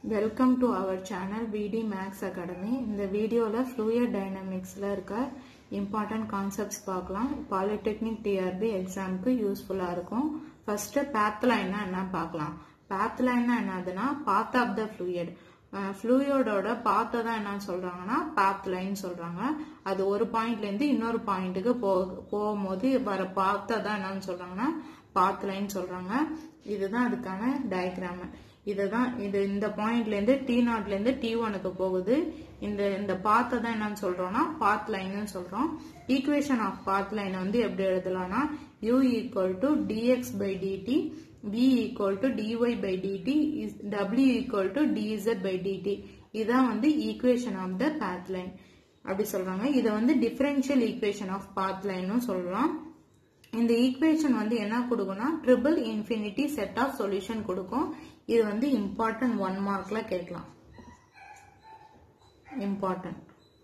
welcome to our channel P D Max Academy இந்த வீடியோவில் fluid டைனமிக்ஸில் இருக்க இம்பார்ட்டன்ட் கான்செப்ட்ஸ் பார்க்கலாம் பாலிடெக்னிக் டிஆர்பி எக்ஸாமுக்கு யூஸ்ஃபுல்லாக இருக்கும் ஃபர்ஸ்ட்டு பேத்லைன்னா என்ன பார்க்கலாம் பேத்லைன்னா என்னதுன்னா பாத் ஆஃப் த ஃப்ளூயட் ஃப்ளூயோடோட பாத்தை தான் என்னன்னு சொல்றாங்கன்னா பாத் லைன் சொல்றாங்க அது ஒரு பாயிண்ட்ல இருந்து இன்னொரு பாயிண்ட்டுக்கு போ போகும்போது வர பாத்தை தான் என்னன்னு சொல்றாங்கன்னா பாத் லைன் சொல்றாங்க இதுதான் அதுக்கான டயக்ராம் இதுதான் இது இந்த பாயிண்ட்ல இருந்து டி நாட்ல இருந்து டி ஒனுக்கு போகுது இந்த இந்த பாத்தை தான் என்னன்னு சொல்றோம்னா பாத் லைன்னு சொல்றோம் ஈக்குவேஷன் ஆஃப் பாத் லைன் வந்து எப்படி எழுதலாம்னா u equal to d x by d t v equal to dy by dt is w equal to dz by dt இதான் வந்து equation of the path line அப்படி சொல்றாங்க இதை வந்து differential equation of path line சொல்றோம் இந்த ஈக்குவேஷன் வந்து என்ன கொடுக்கும்னா triple infinity set of solution கொடுக்கும் இது வந்து இம்பார்ட்டன்ட் ஒன் மார்க்ல கேட்கலாம் இம்பார்ட்டன்ட்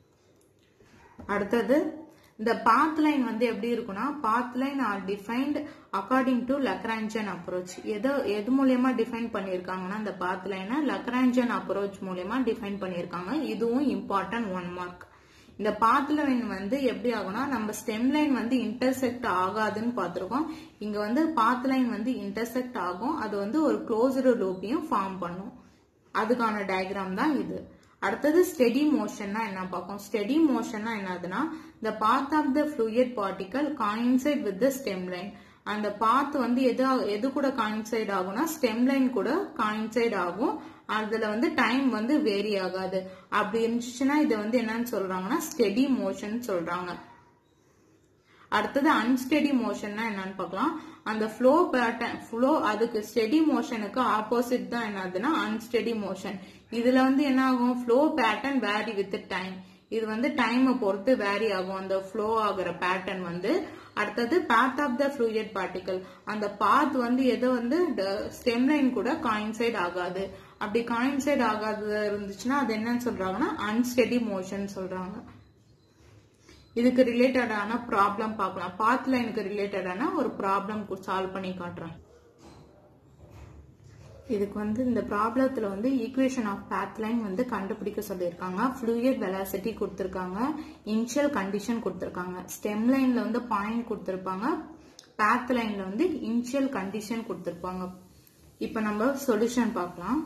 அடுத்தது இந்த பாத் லைன் வந்து எப்படி இருக்கும்னா path line are defined according to Lagrangian approach எது எது மூலியமா டிஃபைன் பண்ணிருக்காங்கன்னா இந்த பாத் லைனை லக்ரான்ஜன் அப்ரோச் மூலியமா டிஃபைன் பண்ணிருக்காங்க இதுவும் இம்பார்ட்டன்ட் ஒன் மார்க் இந்த பாத் லைன் வந்து எப்படி ஆகும்னா நம்ம ஸ்டெம் லைன் வந்து இன்டர்செக்ட் ஆகாதுன்னு பார்த்திருக்கோம் இங்க வந்து பாத் லைன் வந்து இன்டர்செக்ட் ஆகும் அது வந்து ஒரு க்ளோஸ்டு லூப்பையும் ஃபார்ம் பண்ணும் அதுக்கான டயக்ராம் தான் இது அடுத்தது ஸ்டெடி மோஷன்னா என்ன பார்ப்போம் ஸ்டெடி மோஷன்னா என்னதுன்னா the path of the fluid particle coincide with the stem line அந்த பாத் வந்து எது எது கூட காயின்சைட் ஆகும்னா ஸ்டெம் லைன் கூட காயின்சைட் ஆகும் அதுல வந்து டைம் வந்து வேரி ஆகாது அப்படி இருந்துச்சுன்னா இதை வந்து என்னன்னு சொல்றாங்கன்னா ஸ்டெடி மோஷன் சொல்றாங்க அடுத்தது அன்ஸ்டெடி மோஷன்னா என்னன்னு பார்க்கலாம் அந்த ஃப்ளோ பேட்டர்ன் ஃப்ளோ அதுக்கு ஸ்டெடி மோஷனுக்கு ஆப்போசிட் தான் என்னதுன்னா அன்ஸ்டெடி மோஷன் இதுல வந்து என்ன ஆகும் flow pattern vary with time இது வந்து டைமை பொறுத்து வேரி ஆகும் அந்த ஃப்ளோ ஆகுற பேட்டர்ன் வந்து அடுத்தது path of the fluid particle அந்த பாத் வந்து எது வந்து ஸ்டெம் லைன் கூட காயின்சைட் ஆகாது அப்படி காயின்சைட் ஆகாது இருந்துச்சுன்னா அது என்னன்னு சொல்றாங்கன்னா அன்ஸ்டெடி மோஷன் சொல்றாங்க இதுக்கு ரிலேட்டடான ப்ராப்ளம் பார்க்கலாம் பாத் லைனுக்கு ரிலேட்டடான ஒரு ப்ராப்ளம் சால்வ் பண்ணி காட்டுறேன் இதுக்கு வந்து இந்த ப்ராப்ளத்துல வந்து ஈக்குவேஷன் ஆஃப் பாத் லைன் வந்து கண்டுபிடிக்க சொல்லியிருக்காங்க ஃப்ளூயிட் வெலாசிட்டி கொடுத்துருக்காங்க இனிஷியல் கண்டிஷன் கொடுத்துருக்காங்க ஸ்டெம் லைன்ல வந்து பாயிண்ட் கொடுத்துருப்பாங்க பாத் லைன்ல வந்து இனிஷியல் கண்டிஷன் கொடுத்துருப்பாங்க இப்போ நம்ம சொல்யூஷன் பார்க்கலாம்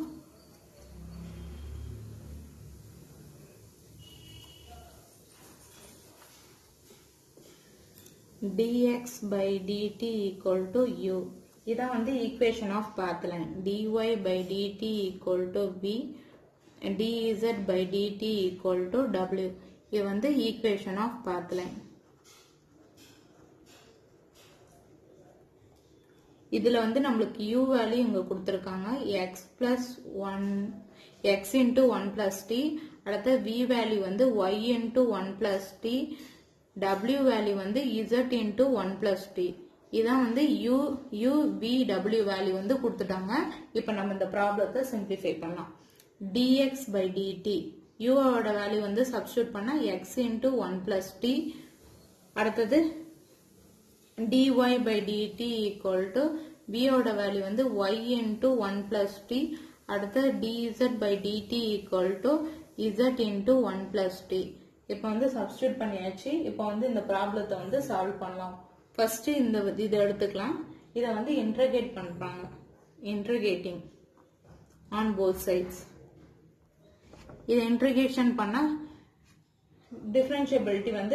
dx by dt equal to u இதான் வந்து equation of path line dy by dt equal to v dz by dt equal to w இது வந்து ஈக்குவேஷன் ஆஃப் பாத் லைன் இதுல வந்து நம்மளுக்கு u வேல்யூ இங்க கொடுத்துருக்காங்க x plus one x into one plus t அடுத்த v வேல்யூ வந்து y into one plus t w value வந்து z into one plus t இதான் வந்து u u v w value வந்து கொடுத்துட்டாங்க இப்போ நம்ம இந்த ப்ராப்ளத்தை சிம்பிளிஃபை பண்ணலாம் dx by dt u ஓட வேல்யூ வந்து சப்ஸ்டியூட் பண்ணா x into one plus t அடுத்தது dy by dt equal to v ஓட வேல்யூ வந்து y into one plus t அடுத்து dz by dt equal to z into one plus t இப்போ வந்து substitute பண்ணியாச்சு இப்போ வந்து இந்த ப்ராப்ளத்தை வந்து சால்வ் பண்ணலாம் ஃபர்ஸ்ட் இந்த இதை எடுத்துக்கலாம் இதை வந்து இன்டர்கேட் பண்றாங்க இன்டர்கேட்டிங் ஆன் போத் சைட்ஸ் இதை இன்டர்கேஷன் பண்ணா டிஃபரன்ஷியபிலிட்டி வந்து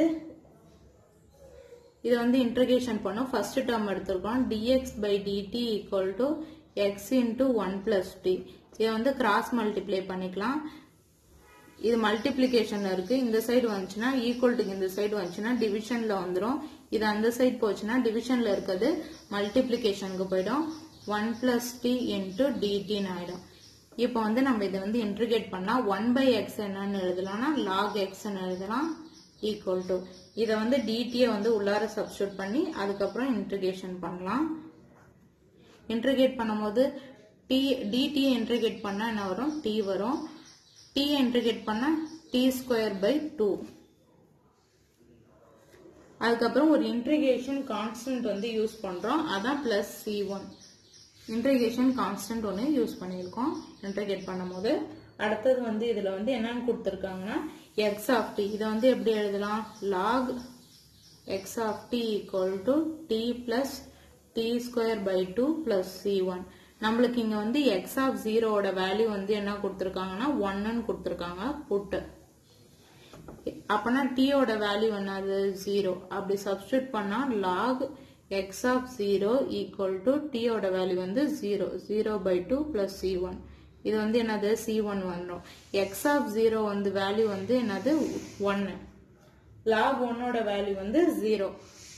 இதை வந்து இன்டர்கேஷன் பண்ணோம் ஃபர்ஸ்ட் டேர்ம் எடுத்திருக்கோம் dx by dt equal to x into one plus t இதை வந்து கிராஸ் மல்டிப்ளை பண்ணிக்கலாம் இது மல்டிப்ளிகேஷன்ல இருக்கு இந்த சைடு வந்துச்சுன்னா ஈக்குவல் டு இந்த சைடு வந்துச்சுன்னா டிவிஷன்ல வந்துடும் இது அந்த சைடு போச்சுன்னா டிவிஷன்ல இருக்கிறது மல்டிப்ளிகேஷனுக்கு போயிடும் ஒன் பிளஸ் டி இன்டூ டிடின்னு ஆயிடும் இப்போ வந்து நம்ம இதை வந்து இன்ட்ரிகேட் பண்ணா ஒன் பை எக்ஸ் என்னன்னு எழுதலாம்னா லாக் எக்ஸ்ன்னு எழுதலாம் ஈக்குவல் டு இதை வந்து டிடியை வந்து உள்ளார சப்ஸ்டியூட் பண்ணி அதுக்கப்புறம் இன்ட்ரிகேஷன் பண்ணலாம் இன்ட்ரிகேட் பண்ணும்போது டி டிடியை இன்ட்ரிகேட் பண்ணா என்ன வரும் டி வரும் டி இன்டிகிரேட் பண்ணா டி ஸ்கொயர் பை டூ அதுக்கப்புறம் ஒரு இன்ட்ரிகேஷன் கான்ஸ்டன்ட் வந்து யூஸ் பண்றோம் அதான் plus c one integration constant ஒன்று யூஸ் பண்ணியிருக்கோம் இன்டகிரேட் பண்ணும்போது அடுத்தது வந்து இதில் வந்து என்னன்னு கொடுத்துருக்காங்கன்னா எக்ஸ் ஆஃப் டி இதை வந்து எப்படி எழுதலாம் log x of t equal to t plus t square by two plus c one நம்மளுக்கு இங்கே வந்து எக்ஸ் ஆஃப் ஜீரோவோட வேல்யூ வந்து என்ன கொடுத்துருக்காங்கன்னா ஒன்னு கொடுத்துருக்காங்க புட்டு அப்பனா டீயோட வேல்யூ என்னது ஜீரோ அப்படி சப்ஸ்டியூட் பண்ணா log x of zero equal to டீயோட வேல்யூ வந்து zero zero by two plus c one இது வந்து என்னது சி ஒன் வந்துடும் எக்ஸ் ஆஃப் ஜீரோ வந்து வேல்யூ வந்து என்னது ஒன்னு லாக் ஒன்னோட வேல்யூ வந்து zero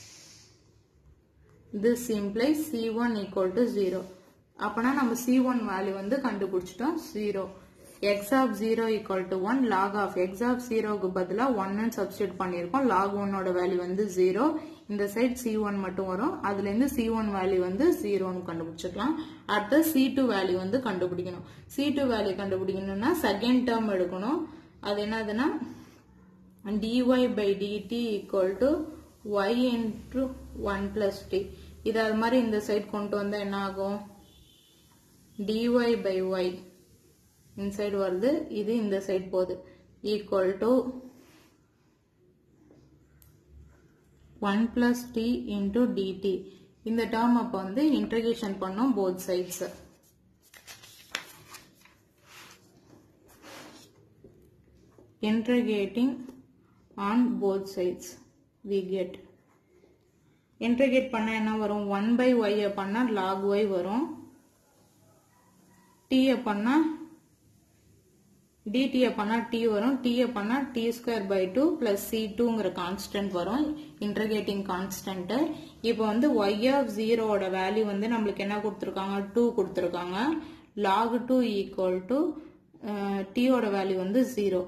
this implies c1 equal to 0 அப்பனா நம்ம c1 வேல்யூ வந்து கண்டுபிடிச்சிட்டோம் 0 x of 0 equal to 1 log of x of 0 க்கு பதிலா 1 சப்ஸ்டியூட் பண்ணியிருக்கோம் log 1 ஓட வேல்யூ வந்து 0 இந்த சைடு c1 மட்டும் வரும் அதுல இருந்து c1 வேல்யூ வந்து 0 னு கண்டுபிடிச்சிக்கலாம் அடுத்து c2 வேல்யூ வந்து கண்டுபிடிக்கணும் c2 வேல்யூ கண்டுபிடிக்கணும்னா செகண்ட் டேர்ம் எடுக்கணும் அது என்னதுன்னா dy by dt equal to y into 1 plus t இது அது மாதிரி இந்த சைடு கொண்டு வந்தா என்ன ஆகும் dy by y இந்த சைடு வருது இது இந்த சைடு போகுது equal to one plus t into dt இந்த டேர்ம் அப்போ வந்து இன்டகிரேஷன் பண்ணோம் both sides integrating on both sides we get integrate பண்ண என்ன வரும் 1 by y ய பண்ணா log y வரும் t ய பண்ணா dt ய பண்ணா t வரும் t ய பண்ணா t square by 2 plus c2ங்கிற கான்ஸ்டன்ட் வரும் இன்டர்கேட்டிங் கான்ஸ்டன்ட் இப்போ வந்து y of 0 ஓட வேல்யூ வந்து நம்மளுக்கு என்ன கொடுத்துருக்காங்க 2 கொடுத்துருக்காங்க log 2 equal to ah, t ஓட வேல்யூ வந்து 0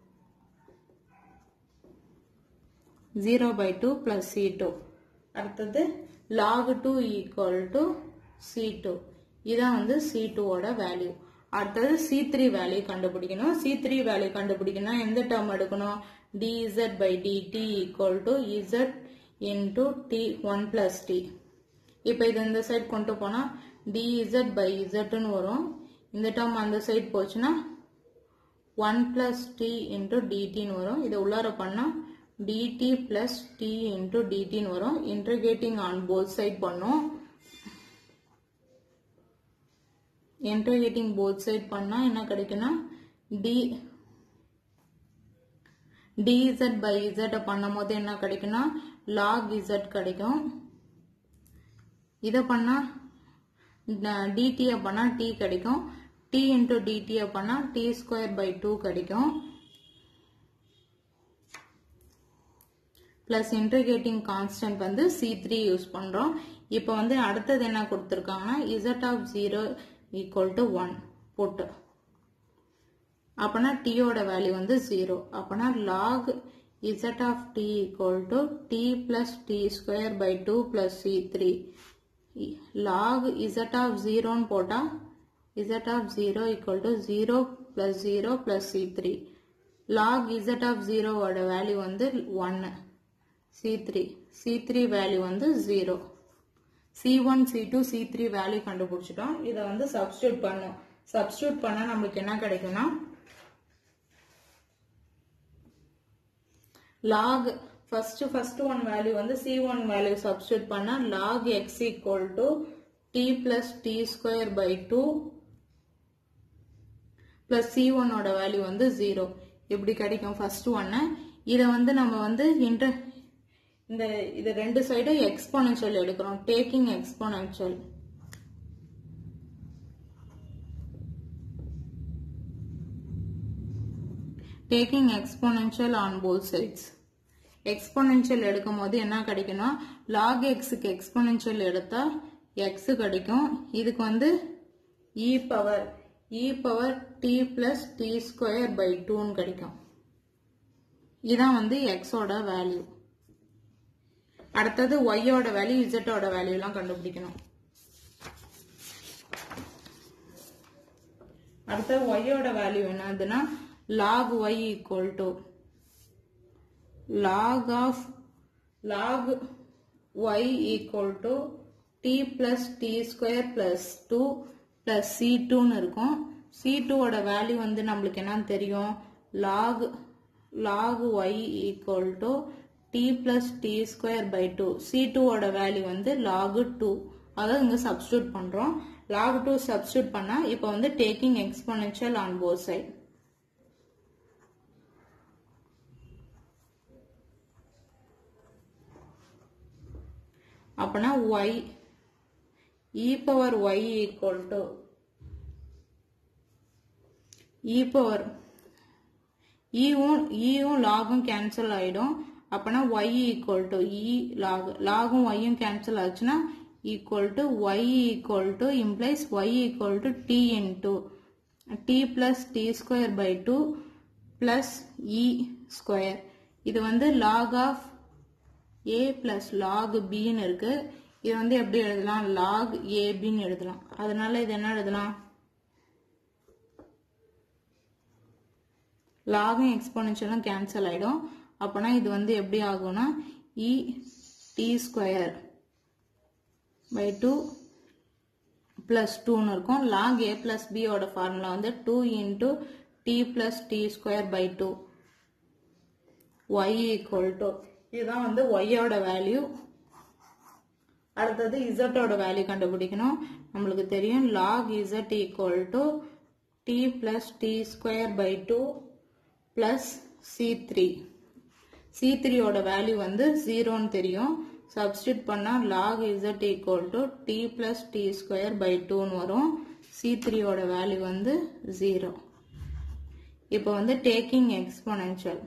0 by 2 plus c2 அடுத்தது log 2 equal to c2 இதான் வந்து c2 ஓட வேல்யூ அடுத்தது c3 வேல்யூ கண்டுபிடிக்கணும் c3 வேல்யூ கண்டுபிடிக்கணும் எந்த டேர்ம் எடுக்கணும் dz by dt equal to z into t 1 plus t இப்போ இது இந்த சைடு கொண்டு போனா dz by z ன்னு வரும் இந்த டேர்ம் அந்த சைடு போச்சுன்னா 1 plus t into dt ன்னு வரும் இதை உள்ளார பண்ணா dt plus t into dt ன்னு வரும் integrating on both side பண்ணோம் integrating both side பண்ணா என்ன கிடைக்கும்னா d dz by z பண்ணும்போது என்ன கிடைக்கும்னா log z கிடைக்கும் இதை பண்ணா dt ய பண்ணா t கிடைக்கும் t into dt ய பண்ணா t square by 2 கிடைக்கும் பிளஸ் இன்டர்கேட்டிங் கான்ஸ்டன்ட் வந்து சி த்ரீ யூஸ் பண்றோம் இப்போ வந்து அடுத்தது என்ன கொடுத்துருக்காங்கன்னா z of zero equal to one போட்டு அப்பனா டீயோட வேல்யூ வந்து ஜீரோ அப்பனா log z of t equal to t plus t square by two plus c three log z of ஜீரோன்னு போட்டா z of zero equal to zero plus zero plus c three log z of ஜீரோவோட value வந்து ஒன்னு c three C three value வந்து zero c one c two c three value கண்டுபிடிச்சிட்டோம் இதை வந்து substitute பண்ணோம் சப்ஸ்டியூட் பண்ணா நம்மளுக்கு என்ன கிடைக்கும்னா log first first one value வந்து சி ஒன் வேல்யூ சப்ஸ்டியூட் பண்ணா log x equal to t plus t square by 2 plus c ஒன்னோட வேல்யூ வந்து ஜீரோ இப்படி கிடைக்கும் ஃபர்ஸ்ட் ஒன்னு இதை வந்து நம்ம வந்து இன்டர் இந்த இது ரெண்டு சைடும் எக்ஸ்போனன்ஷியல் எடுக்கிறோம் taking exponential taking exponential on both sides exponential எடுக்கும் போது என்ன கிடைக்கும்னா லாக் எக்ஸுக்கு எக்ஸ்போனன்ஷியல் எடுத்தா எக்ஸ் கிடைக்கும் இதுக்கு வந்து e power e power t plus t square by டூன்னு கிடைக்கும் இதான் வந்து எக்ஸோட வேல்யூ அடுத்தது ஒய்யோட வேல்யூ இசட்டோட வேல்யூ எல்லாம் கண்டுபிடிக்கணும் அடுத்தது ஒய்யோட வேல்யூ என்னதுன்னா log y equal to log of log y equal to t plus t square plus two plus c டூன்னு இருக்கும் சி டூவோட வேல்யூ வந்து நம்மளுக்கு என்னன்னு தெரியும் log log y equal to t plus t square by two c டூவோட value வந்து log two அதாவது இங்கே சப்ஸ்டியூட் பண்ணுறோம் லாக் டூ சப்ஸ்டியூட் பண்ணால் இப்போ வந்து taking exponential on both side அப்பனா y e power y equal to e power ஈவும் ஈவும் லாகும் கேன்சல் ஆயிடும் அப்பனா y equal to e log லாகும் ஒய்யும் கேன்சல் ஆச்சுன்னா equal to y equal to implies y equal to t into t plus t square by two plus e square இது வந்து log of a plus log பின்னு இருக்கு இது வந்து எப்படி எழுதலாம் லாக் ஏபின்னு எழுதலாம் அதனால இது என்ன எழுதலாம் லாகும் எக்ஸ்போனன்ஷியலும் கேன்சல் ஆயிடும் அப்போனா இது வந்து எப்படி ஆகும்னா e t square by two plus டூன்னு இருக்கும் லாக் ஏ பிளஸ் பியோட ஃபார்முலா வந்து two into t plus t square by two y equal to இதுதான் வந்து ஒய்யோட வேல்யூ அடுத்தது இசட்டோட வேல்யூ கண்டுபிடிக்கணும் நம்மளுக்கு தெரியும் log z equal to t plus t square by two plus c three c த்ரீயோட வேல்யூ வந்து ஜீரோன்னு தெரியும் சப்ஸ்டியூட் பண்ணால் log z equal to t plus t square by டூன்னு வரும் சி த்ரீயோட வேல்யூ வந்து ஜீரோ இப்போ வந்து taking exponential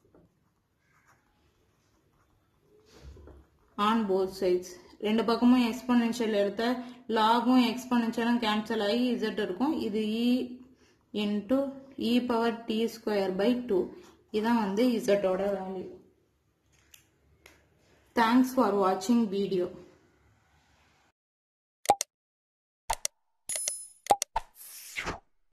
on both sides ரெண்டு பக்கமும் எக்ஸ்பொனென்ஷியல் எடுத்த லாகும் எக்ஸ்பொனென்ஷியலும் கேன்சல் ஆகி இசட் இருக்கும் இது e into e power t square by two இதான் வந்து இசட்டோட வேல்யூ தேங்க்ஸ் ஃபார் வாட்சிங் வீடியோ